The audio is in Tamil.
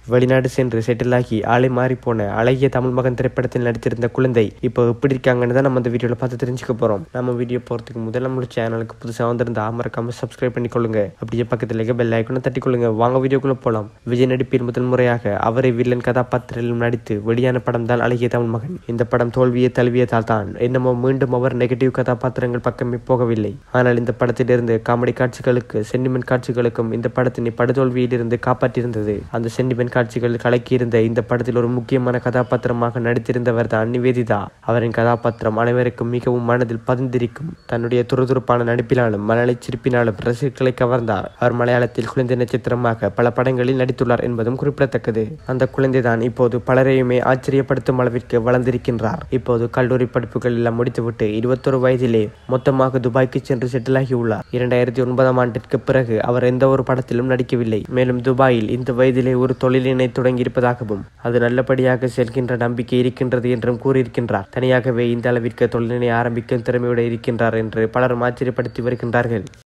வெளிநாடு சென்று செட்டில் ஆகி ஆளை மாறி போன அழகிய தமிழ் மகன் திரைப்படத்தில் நடித்திருந்த குழந்தை இப்போ எப்படி இருக்காங்கன்னு தான் நம்ம இந்த வீடியோவில் பார்த்து தெரிஞ்சுக்க போகிறோம் நம்ம வீடியோ போகிறதுக்கு முதல்ல நம்மளோட சேனலுக்கு புதுசாக வந்திருந்தா மறக்காம சப்ஸ்கிரைப் பண்ணிக்கொள்ளுங்க அப்படியே பக்கத்தில் இருக்க பெல் ஐக்கனை தட்டிக்கொள்ளுங்க வாங்க வீடியோக்குள்ளே போகலாம் விஜய் நடிப்பில் முதல் முறையாக அவரை வில்லன் கதாபாத்திரத்திலும் நடித்து வெளியான படம் தான் அழகிய தமிழ் மகன் இந்த படம் தோல்வியை தழுவியதால் தான் என்னமோ மீண்டும் அவர் நெகட்டிவ் கதாபாத்திரங்கள் பக்கமே போகவில்லை ஆனால் இந்த படத்திலிருந்து காமெடி காட்சிகளுக்கு சென்டிமெண்ட் காட்சிகளுக்கும் இந்த படத்தினை படுதோல்வியிலிருந்து காப்பாற்றியிருந்தது அந்த சென்டிமெண்ட் காட்சிகள் கலக்கியிருந்த இந்த படத்தில் ஒரு முக்கியமான கதாபாத்திரமாக நடித்திருந்தவர் தான் நிவேதிதா அவரின் கதாபாத்திரம் அனைவருக்கும் மிகவும் மனதில் பதிந்திருக்கும் தன்னுடைய துருதுருப்பான நடிப்பினாலும் மலலை சிரிப்பினாலும் ரசிகர்களை கவர்ந்தார் அவர் மலையாளத்தில் குழந்தை நட்சத்திரமாக பல படங்களில் நடித்துள்ளார் என்பதும் குறிப்பிடத்தக்கது அந்த குழந்தைதான் இப்போது பலரையுமே ஆச்சரியப்படுத்தும் அளவிற்கு வளர்ந்திருக்கின்றார் இப்போது கல்லூரி படிப்புகள் எல்லாம் முடித்துவிட்டு இருபத்தொரு வயதிலே மொத்தமாக துபாய்க்கு சென்று செட்டில் ஆகியுள்ளார் இரண்டாயிரத்தி ஒன்பதாம் ஆண்டிற்கு பிறகு அவர் எந்த ஒரு படத்திலும் நடிக்கவில்லை மேலும் துபாயில் இந்த வயதிலே ஒரு தொழிலினை தொடங்கியிருப்பதாகவும் அது நல்லபடியாக செல்கின்ற நம்பிக்கை இருக்கின்றது என்றும் கூறியிருக்கின்றார் தனியாகவே இந்த அளவிற்கு தொழிலினை ஆரம்பிக்கும் திறமையோடு இருக்கின்றார் என்று பலரும் ஆச்சரியப்படுத்தி வருகின்றார்கள்